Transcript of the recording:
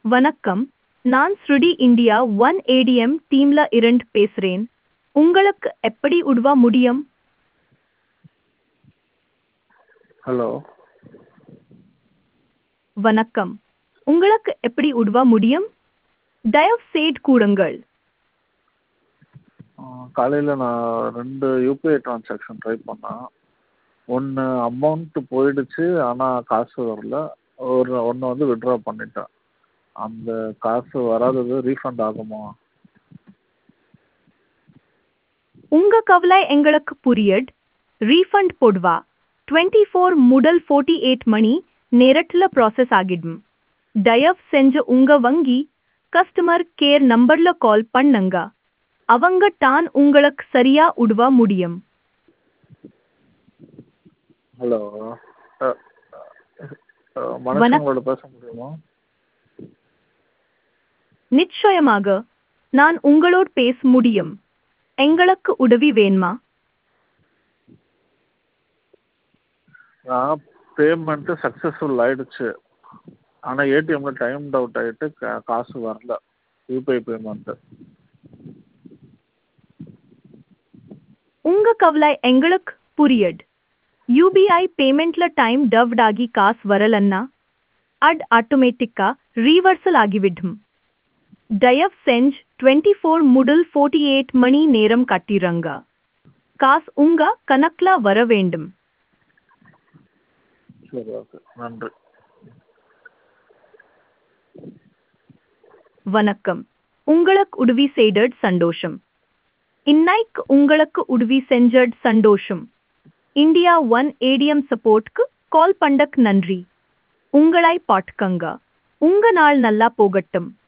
வணக்கம் நான் ஸ்ருடி இந்தியா ஒன் ஏடிஎம் டீம்ல இருந்து பேசுறேன் உங்களுக்கு எப்படி உதவ முடியும் ஹலோ வணக்கம் உங்களுக்கு எப்படி உதவ முடியும் தயவு செய்து கூறுங்கள் காலையில் நான் ரெண்டு யூபிஐ ட்ரான்சாக்ஷன் ட்ரை பண்ணேன் ஒன்று அமௌண்ட்டு போயிடுச்சு ஆனால் காசு வரல ஒரு ஒன்று வந்து வித்ட்ரா பண்ணிட்டேன் அந்த காசு வராதது ரீஃபண்ட் ஆகுமா உங்க கவலை எங்களுக்கு புரியுது ரீஃபண்ட் போடுவா டுவெண்ட்டி ஃபோர் முதல் ஃபோர்ட்டி எயிட் மணி நேரத்தில் ப்ராசஸ் ஆகிடும் தயவு செஞ்சு உங்க வங்கி கஸ்டமர் கேர் நம்பர்ல கால் பண்ணுங்க அவங்க தான் உங்களுக்கு சரியா உதவ முடியும் ஹலோ மனுஷங்களோட பேச முடியுமா நிச்சயமாக நான் உங்களோடு பேச முடியும் எங்களுக்கு உதவி வேணுமா நான் பேமெண்ட்டு சக்ஸஸ்ஃபுல் ஆயிடுச்சு ஆனால் ஏடிஎம்ல டைம் அவுட் ஆகிட்டு கா- காசு வரல யூபிஐ பேமெண்ட்டு உங்க கவலை எங்களுக்கு புரியுது யூபிஐ பேமெண்ட்ல டைம் டவ்ட் ஆகி காசு வரலன்னா அட் ஆட்டோமேட்டிக்கா ரீவர்சல் ஆகிவிடும் தயவு செஞ்சு டுவெண்ட்டி ஃபோர் முதல் ஃபோர்ட்டி எயிட் மணி நேரம் கட்டிரங்க காசு உங்க கணக்குல வர வேண்டும் சரி ஓகே நன்றி வணக்கம் உங்களுக்கு உதவி செய்தது சந்தோஷம் இன்னைக்கு உங்களுக்கு உதவி செஞ்சது சந்தோஷம் இந்தியா ஒன் ஏடிஎம் சப்போர்ட்க்கு கால் பண்ணக் நன்றி உங்களை பாட்டுக்கங்க உங்க நாள் நல்லா போகட்டும்